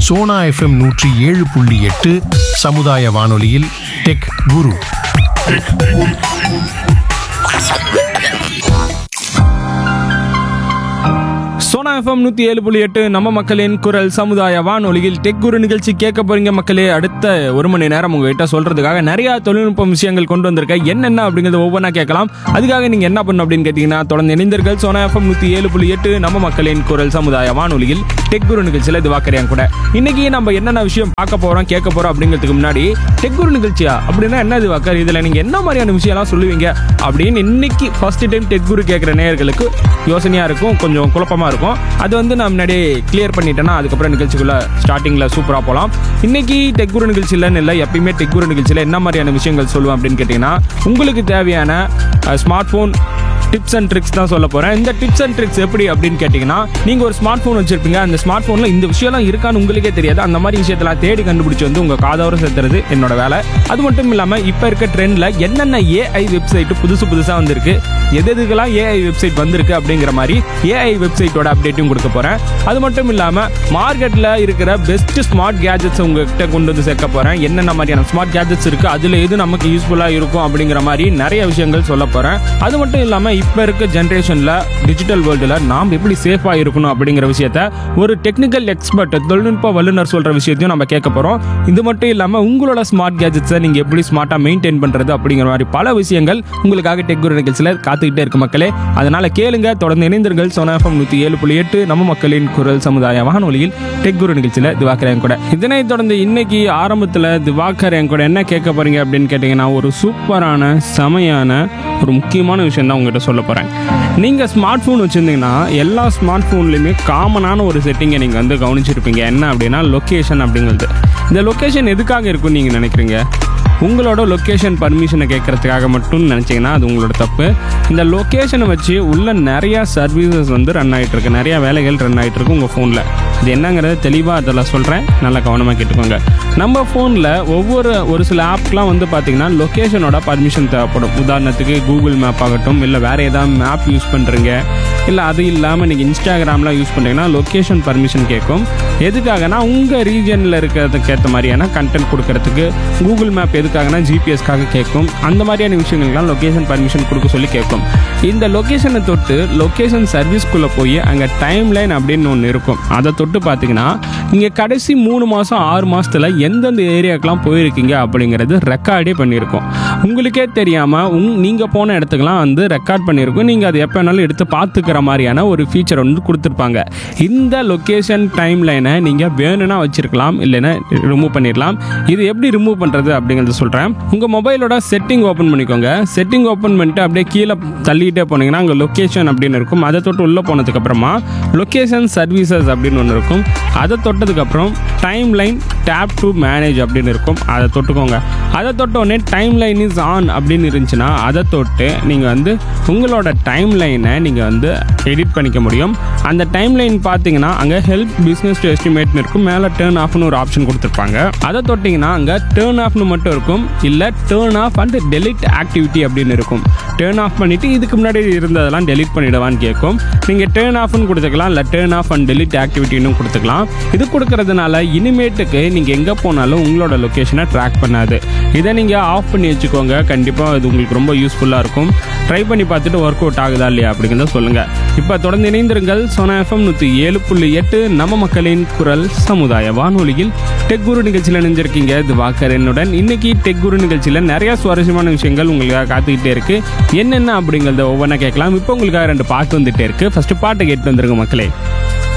Sona FM நூற்றி ஏழு புள்ளி எட்டு சமுதாய வானொலியில் டெக் குரு சோனா எஃப்எம் நூற்றி ஏழு புள்ளி எட்டு நம்ம மக்களின் குரல் சமுதாய வானொலியில் டெக் குரு நிகழ்ச்சி கேட்க போறீங்க மக்களே அடுத்த ஒரு மணி நேரம் உங்ககிட்ட சொல்றதுக்காக நிறைய தொழில்நுட்ப விஷயங்கள் கொண்டு வந்திருக்கேன் என்னென்ன அப்படிங்கிறத ஒவ்வொன்றா கேட்கலாம் அதுக்காக நீங்க என்ன பண்ணணும் அப்படின்னு கேட்டீங்கன்னா தொடர்ந்து இணைந்தீர்கள் சோனா எஃப்எம் நூற்றி ஏழு புள்ளி எட்டு நம்ம மக்களின் குரல் சமுதாய வானொலியில் டெக் குரு நிகழ்ச்சியில் இது வாக்கறியாங்க கூட இன்னைக்கு நம்ம என்னென்ன விஷயம் பார்க்க போறோம் கேட்க போறோம் அப்படிங்கிறதுக்கு முன்னாடி டெக் குரு நிகழ்ச்சியா அப்படின்னா என்ன இது வாக்கர் இதுல நீங்க என்ன மாதிரியான விஷயம்லாம் சொல்லுவீங்க அப்படின்னு இன்னைக்கு ஃபர்ஸ்ட் டைம் டெக் குரு கேட்குற நேயர்களுக்கு யோசனையா இருக்கும் கொஞ்சம் குழப்பமா இருக்கும் அது வந்து நான் முன்னாடியே கிளியர் பண்ணிட்டேன்னா அதுக்கப்புறம் நிகழ்ச்சிக்குள்ள ஸ்டார்டிங்ல சூப்பரா போகலாம் இன்னைக்கு டெக் குரு நிகழ்ச்சியிலன்னு இல்லை எப்பயுமே டெக் குரு நிகழ்ச்சியில் என்ன மாதிரியான விஷயங்கள் சொல்லுவேன் அப்படின்னு கேட்டிங்கன்னா உங்களுக்கு தேவையான smart phone tips and tricks தான் சொல்ல போகிறேன் இந்த டிப்ஸ் அண்ட் ட்ரிக்ஸ் எப்படி அப்படின்னு கேட்டிங்கன்னா நீங்கள் ஒரு ஸ்மார்ட் ஃபோன் வச்சிருப்பீங்க அந்த ஸ்மார்ட் ஃபோனில் இந்த விஷயம்லாம் இருக்கான்னு உங்களுக்கே தெரியாது அந்த மாதிரி விஷயத்தெல்லாம் தேடி கண்டுபிடிச்சி வந்து உங்கள் காதோர சேர்த்துறது என்னோட வேலை அது மட்டும் இல்லாமல் இப்போ இருக்க ட்ரெண்டில் என்னென்ன ஏஐ வெப்சைட் புதுசு புதுசாக வந்திருக்கு எது எதுக்கெல்லாம் ஏஐ வெப்சைட் வந்திருக்கு அப்படிங்கிற மாதிரி ஏஐ வெப்சைட்டோட அப்டேட்டும் கொடுக்க போகிறேன் அது மட்டும் இல்லாமல் மார்க்கெட்டில் இருக்கிற பெஸ்ட் ஸ்மார்ட் கேஜெட்ஸ் உங்ககிட்ட கொண்டு வந்து சேர்க்க போகிறேன் என்னென்ன மாதிரியான ஸ்மார்ட் கேஜெட்ஸ் இருக்குது அதில் எது நமக்கு யூஸ்ஃபுல்லாக இருக்கும் அப்படிங்கிற மாதிரி நிறைய விஷயங்கள் சொல்ல போகிறேன் அது மட்டும் இல்லாமல் இப்போ இருக்க ஜென்ரேஷனில் டிஜிட்டல் வேர்ல்டில் நாம் எப்படி சேஃபாக இருக்கணும் அப்படிங்கிற விஷயத்த ஒரு டெக்னிக்கல் எக்ஸ்பர்ட் தொழில்நுட்ப வல்லுநர் சொல்கிற விஷயத்தையும் நம்ம கேட்க போகிறோம் இது மட்டும் இல்லாமல் உங்களோட ஸ்மார்ட் கேஜெட்ஸை நீங்கள் எப்படி ஸ்மார்ட்டாக மெயின்டைன் பண்ணுறது அப்படிங்கிற மாதிரி பல விஷயங்கள் உங்களுக்காக டெக் குரு நிகழ்ச்சியில் காத்துக்கிட்டே இருக்கு மக்களே அதனால் கேளுங்க தொடர்ந்து இணைந்தீர்கள் சோனா எஃப்எம் நூற்றி ஏழு புள்ளி எட்டு நம்ம மக்களின் குரல் சமுதாய வானொலியில் டெக் குரு நிகழ்ச்சியில் திவாகர் என் கூட இதனைத் தொடர்ந்து இன்னைக்கு ஆரம்பத்தில் திவாகர் என் கூட என்ன கேட்க போறீங்க அப்படின்னு கேட்டிங்கன்னா ஒரு சூப்பரான செமையான ஒரு முக்கியமான விஷயம் தான் உங்ககிட்ட சொல்ல போகிறேன் நீங்கள் ஸ்மார்ட் ஃபோன் வச்சுருந்தீங்கன்னா எல்லா ஸ்மார்ட் ஃபோன்லேயுமே காமனான ஒரு செட்டிங்கை நீங்கள் வந்து கவனிச்சிருப்பீங்க என்ன அப்படின்னா லொக்கேஷன் அப்படிங்கிறது இந்த லொக்கேஷன் எதுக்காக இருக்குன்னு நீங்கள் நினைக்கிறீங்க உங்களோட லொக்கேஷன் பர்மிஷனை கேட்கறதுக்காக மட்டும் நினச்சிங்கன்னா அது உங்களோட தப்பு இந்த லொக்கேஷனை வச்சு உள்ள நிறையா சர்வீசஸ் வந்து ரன் ஆகிட்டு இருக்கு நிறையா வேலைகள் ரன் ஆகிட்டு இருக்கு உங்கள் ஃபோனில் இது என்னங்கிறத தெளிவாக அதில் சொல்கிறேன் நல்லா கவனமாக கேட்டுக்கோங்க நம்ம ஃபோனில் ஒவ்வொரு ஒரு சில ஆப்லாம் வந்து பார்த்தீங்கன்னா லொக்கேஷனோட பர்மிஷன் தேவைப்படும் உதாரணத்துக்கு கூகுள் மேப் ஆகட்டும் இல்லை வேறு ஏதாவது மேப் யூஸ் பண்ணுறீங்க இல்லை அது இல்லாமல் நீங்கள் இன்ஸ்டாகிராம்லாம் யூஸ் பண்ணுறீங்கன்னா லொக்கேஷன் பர்மிஷன் கேட்கும் எதுக்காகனா உங்கள் ரீஜனில் இருக்கிறதுக்கு ஏற்ற மாதிரியான கண்டென்ட் கொடுக்கறதுக்கு கூகுள் மேப் எதுக்காகனா ஜிபிஎஸ்க்காக கேட்கும் அந்த மாதிரியான விஷயங்கள்லாம் லொக்கேஷன் பர்மிஷன் கொடுக்க சொல்லி கேட்கும் இந்த லொக்கேஷனை தொட்டு லொக்கேஷன் சர்வீஸ்க்குள்ளே போய் அங்கே டைம் லைன் அப்படின்னு ஒன்று இருக்கும் அதை தொட்டு பார்த்தீங்கன்னா நீங்கள் கடைசி மூணு மாதம் ஆறு மாதத்தில் எந்தெந்த ஏரியாக்கெலாம் போயிருக்கீங்க அப்படிங்கிறது ரெக்கார்டே பண்ணியிருக்கோம் உங்களுக்கே தெரியாமல் உங் நீங்கள் போன இடத்துக்குலாம் வந்து ரெக்கார்ட் பண்ணியிருக்கோம் நீங்கள் அதை எப்போ வேணாலும் எடுத்து பார்த்துக்கிற மாதிரியான ஒரு ஃபீச்சர் வந்து கொடுத்துருப்பாங்க இந்த லொக்கேஷன் டைம் லைனை நீங்கள் வேணும்னா வச்சிருக்கலாம் இல்லைன்னா ரிமூவ் பண்ணிடலாம் இது எப்படி ரிமூவ் பண்ணுறது அப்படிங்கிறத சொல்கிறேன் உங்கள் மொபைலோட செட்டிங் ஓப்பன் பண்ணிக்கோங்க செட்டிங் ஓப்பன் பண்ணிட்டு அப்படியே கீழே தள்ளிட்டே போனீங்கன்னா அங்கே லொக்கேஷன் அப்படின்னு இருக்கும் அதை தொட்டு உள்ளே போனதுக்கப்புறமா லொக்கேஷன் சர்வீசஸ் அப்படின்னு ஒன்று இருக்கும் அதை தொட்டதுக்கப்புறம் time line tap to manage அப்படின்னு இருக்கும் அதை தொட்டுக்கோங்க அதை தொட்ட உடனே டைம் லைன் இஸ் ஆன் அப்படின்னு இருந்துச்சுன்னா அதை தொட்டு நீங்கள் வந்து உங்களோட டைம் லைனை நீங்கள் வந்து எடிட் பண்ணிக்க முடியும் அந்த டைம் லைன் பார்த்தீங்கன்னா அங்கே ஹெல்ப் பிஸ்னஸ் டு எஸ்டிமேட்னு இருக்கும் மேலே டேர்ன் ஆஃப்னு ஒரு ஆப்ஷன் கொடுத்துருப்பாங்க அதை தொட்டிங்கன்னா அங்கே டேர்ன் ஆஃப்னு மட்டும் இருக்கும் இல்லை turn off and delete activity அப்படின்னு இருக்கும் டேர்ன் ஆஃப் பண்ணிவிட்டு இதுக்கு முன்னாடி இருந்ததெல்லாம் டெலிட் பண்ணிடவான்னு கேட்கும் நீங்கள் டேர்ன் ஆஃப்னு கொடுத்துக்கலாம் இல்லை டேர்ன் ஆஃப் அண்ட் டெலிட் ஆக்டிவிட்டின்னு கொடுத்துக்கலாம் இது கொடுக்கறதுனால இனிமேட்டுக்கு நீங்கள் எங்கே போனாலும் உங்களோட லொக்கேஷனை ட்ராக் பண்ணாது இதை நீங்கள் ஆஃப் பண்ணி வச்சுக்கோங்க கண்டிப்பாக இது உங்களுக்கு ரொம்ப யூஸ்ஃபுல்லாக இருக்கும் ட்ரை பண்ணி பார்த்துட்டு ஒர்க் அவுட் ஆகுதா இல்லையா அப்படிங்கிறத சொல்லுங்கள் இப்போ தொடர்ந்து இணைந்திருங்கள் சோனா எஃப்எம் நூற்றி ஏழு புள்ளி எட்டு நம்ம மக்களின் குரல் சமுதாய வானொலியில் டெக் குரு நிகழ்ச்சியில் இணைஞ்சிருக்கீங்க இது வாக்கர் என்னுடன் இன்னைக்கு டெக் குரு நிகழ்ச்சியில் நிறைய சுவாரஸ்யமான விஷயங்கள் உங்களுக்காக காத்துக்கிட்டே இருக்கு என்னென்ன அப்படிங்கிறத ஒவ்வொன்றா கேட்கலாம் இப்போ உங்களுக்காக ரெண்டு பாட்டு வந்துட்டே இருக்கு ஃபர்ஸ்ட் பாட்டை கேட்டு வந்துருங்க மக்களே